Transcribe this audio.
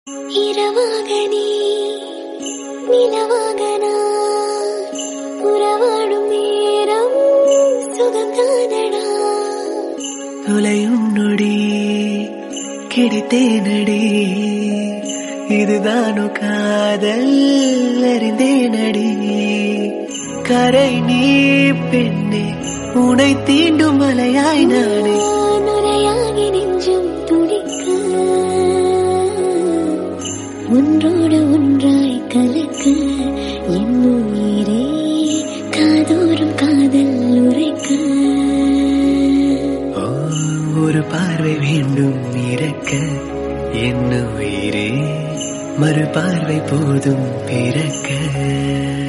இரவாக நீ நிலவாக நான் உறவாடும் நேரம் சுகம்தானடா தொலையும் நொடி கிடைத்தேனடி இதுதானோ காதல் அறிந்தேனடி கரை நீ பெண்ணே உனை தீண்டும் மலையாய் நானே நான் உரையாகி நெஞ்சம் துடிக்க ஒன்றோடு ஒன்றாய் கலக்க என் உயிரே காதோறும் காதல் உரைக்க ஓ, ஒரு பார்வை வேண்டும் இறக்க என்ன உயிரே மறு பார்வை போதும் பிறக்க